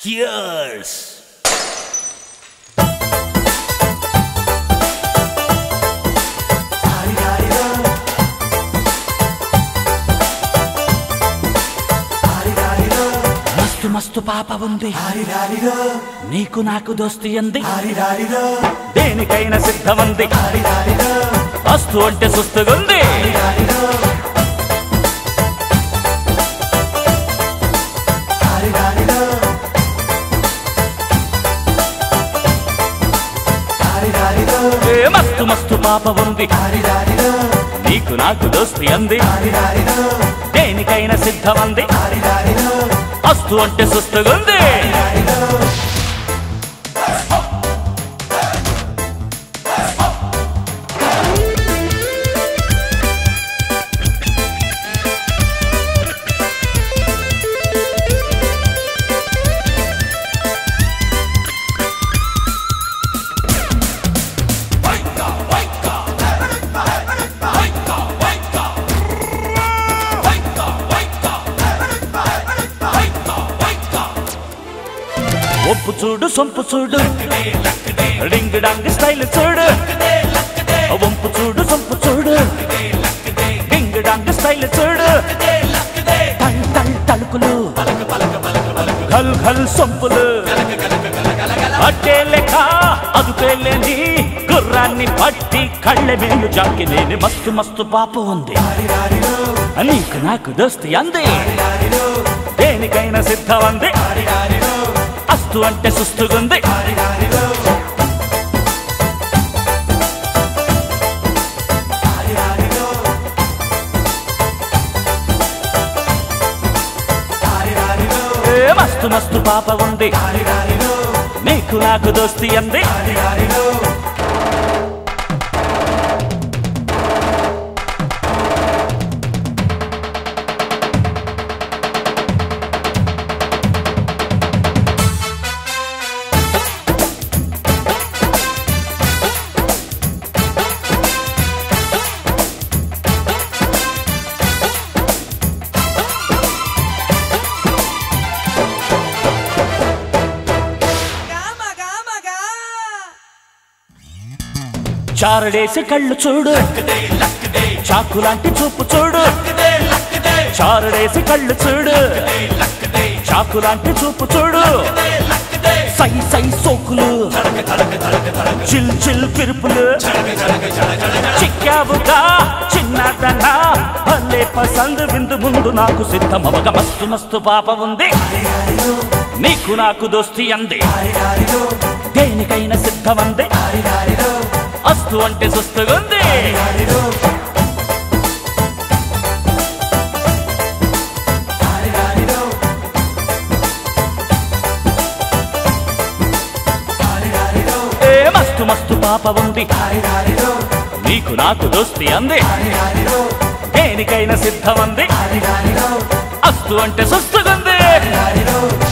Cheers! మస్తు మస్తు పాప ఉంది నీకు నాకు దోస్తి అంది దేనికైనా సిద్ధమంది వస్తు అంటే సుస్తుగుంది ఏ మస్తు మస్తు పాప ఉంది నీకు నాకు దోస్తి అంది దేనికైనా సిద్ధమంది వస్తు అంటే సుస్తుగుంది ఒప్పు చూడు సొంపు చూడు డింగ్ డాంగ్ స్టైల్ చూడు వంపు చూడు సొంపు చూడు డింగ్ డాంగ్ స్టైల్ చూడు టల్ టల్ తలుకులు ఘల్ ఘల్ సొంపులు అట్టే లెక్క అదుపేలేని గుర్రాన్ని పట్టి కళ్ళ మేలు జాకి లేని మస్తు మస్తు పాప ఉంది నీకు నాకు దోస్తి అంది దేనికైనా సిద్ధం అంది అస్తు అంటే సుస్తుగుంది ఏ మస్తు మస్తు పాప ఉంది నీకు నాకు దోస్తి అంది చారడేసి కళ్ళు చూడు చాకు లాంటి చూపు చూడు చారడేసి కళ్ళు చూడు చాకు లాంటి చూపు చూడు సై సై సోకులు చిల్ చిల్ పిరుపులు చిక్కావుగా చిన్నదన్నా భలే పసందు విందు ముందు నాకు సిద్ధమవగ మస్తు మస్తు పాప ఉంది నీకు నాకు దోస్తి అంది దేనికైనా సిద్ధమంది అస్తు అంటే సుస్తుగుంది ఏ మస్తు మస్తు పాప ఉంది నీకు నాకు దోస్తి అంది దేనికైనా సిద్ధమంది అస్తు అంటే సుస్తుగుంది